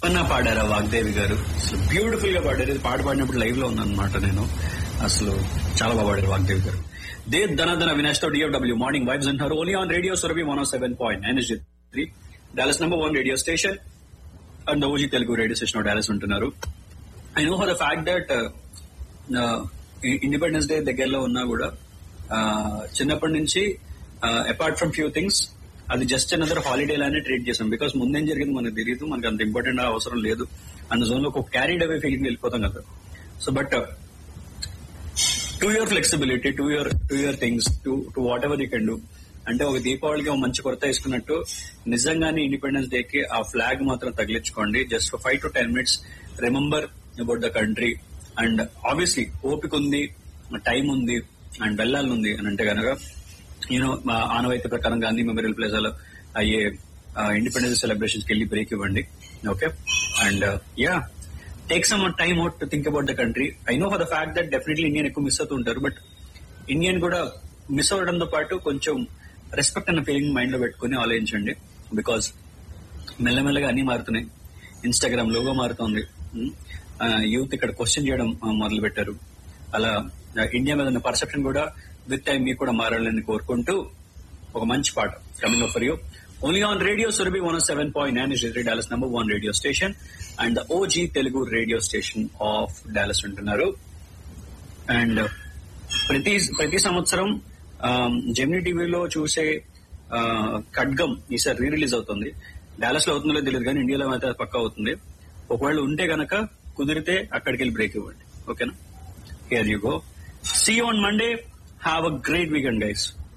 పన్నా పాడారా వాగ్దేవి గారు అసలు బ్యూటిఫుల్ గా పాడారు ఇది పాట పాడినప్పుడు లైవ్ లో ఉన్నాను అనమాట నేను అసలు చాలా బాగా పాడారు వాగ్దేవి గారు దే ధనధన వినాష్ తో డిఎఫ్డబ్ల్యూ మార్నింగ్ వైబ్స్ అంటారు only on radio Surabhi one seven point nine three Dallas number one radio station and OG Telugu radio station Dallas ఉంటున్నారు I know for the fact that independence day దగ్గరలో ఉన్నా కూడా uh, చిన్నప్పటి నుంచి అపార్ట్ ఫ్రమ్ ఫ్యూ థింగ్స్ అది just another holiday లానే treat చేసాం because ముందేం జరిగింది మనకు తెలియదు మనకు అంత ఇంపార్టెంట్ అవసరం లేదు అన్న జోన్ లో ఒక క్యారీడ్ అవే ఫీలింగ్ వెళ్ళిపోతాం కదా so but to your flexibility to your to your things to to whatever you can do అంటే ఒక దీపావళికి ఒక మంచి కొరత వేసుకున్నట్టు నిజంగానే ఇండిపెండెన్స్ డే కి ఆ ఫ్లాగ్ మాత్రం తగిలించుకోండి just five to ten minutes remember about the country and obviously ఓపిక ఉంది టైం ఉంది అండ్ వెళ్ళాలని ఉంది అని అంటే కనుక యూనో ఆనవాయితీ ప్రకారం గాంధీ మెమోరియల్ ప్లేసాలో అయ్యే ఇండిపెండెన్స్ సెలబ్రేషన్స్ కి వెళ్ళి బ్రేక్ ఇవ్వండి okay and yeah take some time out to think about the country I know for the fact that definitely Indian ఎక్కువ మిస్ అవుతూ ఉంటారు బట్ ఇండియన్ కూడా మిస్ అవడంతో పాటు కొంచెం రెస్పెక్ట్ అన్న ఫీలింగ్ మైండ్ లో పెట్టుకుని ఆలోచించండి బికాస్ మెల్లమెల్లగా అన్ని మారుతున్నాయి ఇన్స్టాగ్రామ్ లోగో మారుతోంది యూత్ ఇక్కడ క్వశ్చన్ చేయడం మొదలు పెట్టారు అలా ఇండియా మీద ఉన్న పర్సెప్షన్ కూడా విత్ టైం మీకు కూడా మారాలని కోరుకుంటూ ఒక మంచి పాట coming up for you only on radio Surabhi one seven point nine is Dallas number one radio station and the OG Telugu radio station of Dallas ఉంటున్నారు అండ్ ప్రతి ప్రతి సంవత్సరం జెమినీ టీవీలో చూసే ఆ, ఖడ్గం ఈసారి రీ రిలీజ్ అవుతుంది డాలస్ లో అవుతుందో తెలియదు కానీ ఇండియాలో అయితే పక్కా అవుతుంది ఒకవేళ ఉంటే గనక కుదిరితే అక్కడికి వెళ్ళి బ్రేక్ ఇవ్వండి ఓకేనా here you go see on Monday have a great weekend guys